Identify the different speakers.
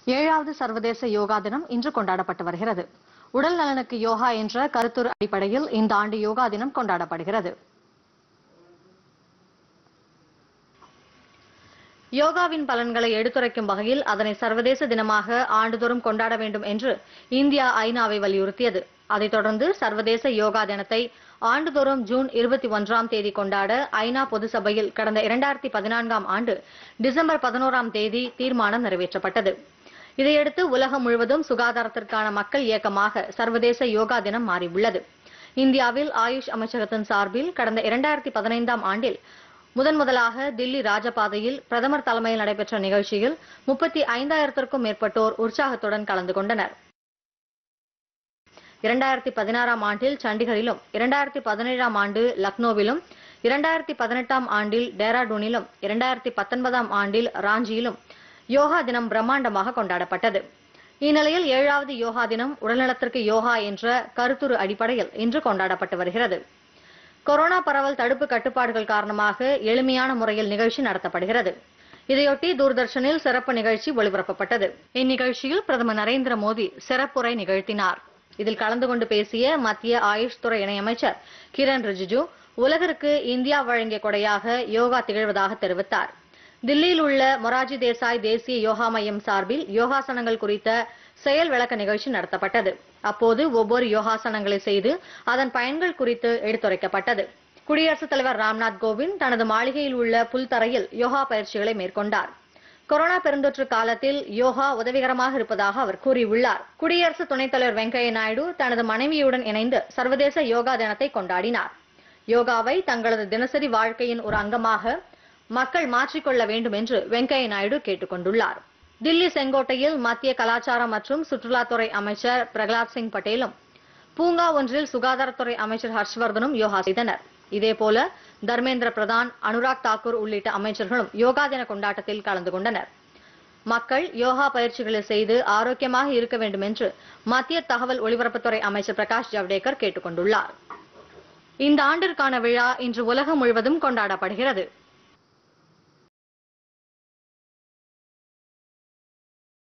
Speaker 1: ஏழாவது சர்வதேச யோகா தினம் இன்று கொண்டாடப்பட்டு வருகிறது உடல் நலனுக்கு யோகா என்ற கருத்துரு அடிப்படையில் இந்த ஆண்டு யோகா தினம் கொண்டாடப்படுகிறது யோகாவின் பலன்களை எடுத்துரைக்கும் வகையில் அதனை சர்வதேச தினமாக ஆண்டுதோறும் கொண்டாட வேண்டும் என்று இந்தியா ஐநாவை வலியுறுத்தியது அதைத் தொடர்ந்து சர்வதேச யோகா தினத்தை ஆண்டுதோறும் ஜூன் இருபத்தி ஒன்றாம் தேதி கொண்டாட ஐநா பொது சபையில் கடந்த இரண்டாயிரத்தி பதினான்காம் ஆண்டு டிசம்பர் பதினோராம் தேதி தீர்மானம் நிறைவேற்றப்பட்டது இதையடுத்து உலகம் முழுவதும் சுகாதாரத்திற்கான மக்கள் இயக்கமாக சர்வதேச யோகா தினம் மாறியுள்ளது இந்தியாவில் ஆயுஷ் அமைச்சகத்தின் சார்பில் கடந்த இரண்டாயிரத்தி பதினைந்தாம் ஆண்டில் முதன் முதலாக தில்லி ராஜபாதையில் பிரதமர் தலைமையில் நடைபெற்ற நிகழ்ச்சியில் முப்பத்தி ஐந்தாயிரத்திற்கும் மேற்பட்டோர் உற்சாகத்துடன் கலந்து கொண்டனர் இரண்டாயிரத்தி பதினாறாம் ஆண்டில் சண்டிகரிலும் இரண்டாயிரத்தி பதினேழாம் ஆண்டு லக்னோவிலும் இரண்டாயிரத்தி பதினெட்டாம் ஆண்டில் டேராடூனிலும் இரண்டாயிரத்தி பத்தொன்பதாம் ஆண்டில் ராஞ்சியிலும் யோகா தினம் பிரம்மாண்டமாக கொண்டாடப்பட்டது இந்நிலையில் ஏழாவது யோகா தினம் உடல்நலத்திற்கு யோகா என்ற கருத்துரு அடிப்படையில் இன்று கொண்டாடப்பட்டு வருகிறது கொரோனா பரவல் தடுப்பு கட்டுப்பாடுகள் காரணமாக எளிமையான முறையில் நிகழ்ச்சி நடத்தப்படுகிறது இதையொட்டி தூர்தர்ஷனில் சிறப்பு நிகழ்ச்சி ஒளிபரப்பப்பட்டது இந்நிகழ்ச்சியில் பிரதமர் நரேந்திர மோடி சிறப்புரை நிகழ்த்தினார் இதில் கலந்து கொண்டு பேசிய மத்திய ஆயுஷ் துறை இணையமைச்சர் கிரண் ரிஜிஜு உலகிற்கு இந்தியா வழங்கிய கொடையாக யோகா திகழ்வதாக தெரிவித்தார் தில்லியில் உள்ள மொராஜி தேசாய் தேசிய யோகா மையம் சார்பில் யோகாசனங்கள் குறித்த செயல் விளக்க நிகழ்ச்சி நடத்தப்பட்டது அப்போது ஒவ்வொரு யோகாசனங்களை செய்து அதன் பயன்கள் குறித்து எடுத்துரைக்கப்பட்டது குடியரசுத் தலைவர் ராம்நாத் கோவிந்த் தனது மாளிகையில் உள்ள புல்தரையில் யோகா பயிற்சிகளை மேற்கொண்டார் கொரோனா பெருந்தொற்று காலத்தில் யோகா உதவிகரமாக இருப்பதாக அவர் கூறியுள்ளார் குடியரசு துணைத் தலைவர் வெங்கையா நாயுடு தனது மனைவியுடன் இணைந்து சர்வதேச யோகா தினத்தை கொண்டாடினார் யோகாவை தங்களது தினசரி வாழ்க்கையின் ஒரு அங்கமாக மக்கள் மாற்றிக்கொள்ள வேண்டும் என்று வெங்கையா நாயுடு கேட்டுக் கொண்டுள்ளார் தில்லி செங்கோட்டையில் மத்திய கலாச்சாரம் மற்றும் சுற்றுலாத்துறை அமைச்சர் பிரகலாத் சிங் பட்டேலும் பூங்கா ஒன்றில் சுகாதாரத்துறை அமைச்சர் ஹர்ஷ்வர்தனும் யோகா செய்தனர் இதேபோல தர்மேந்திர பிரதான் அனுராக் தாக்கூர் உள்ளிட்ட அமைச்சர்களும் யோகா தின கொண்டாட்டத்தில் கலந்து கொண்டனர் மக்கள் யோகா பயிற்சிகளை செய்து ஆரோக்கியமாக இருக்க வேண்டும் என்று மத்திய தகவல் ஒலிபரப்புத்துறை அமைச்சர் பிரகாஷ் ஜவடேகர் கேட்டுக் கொண்டுள்ளார் இந்த ஆண்டிற்கான விழா இன்று உலகம் முழுவதும் கொண்டாடப்படுகிறது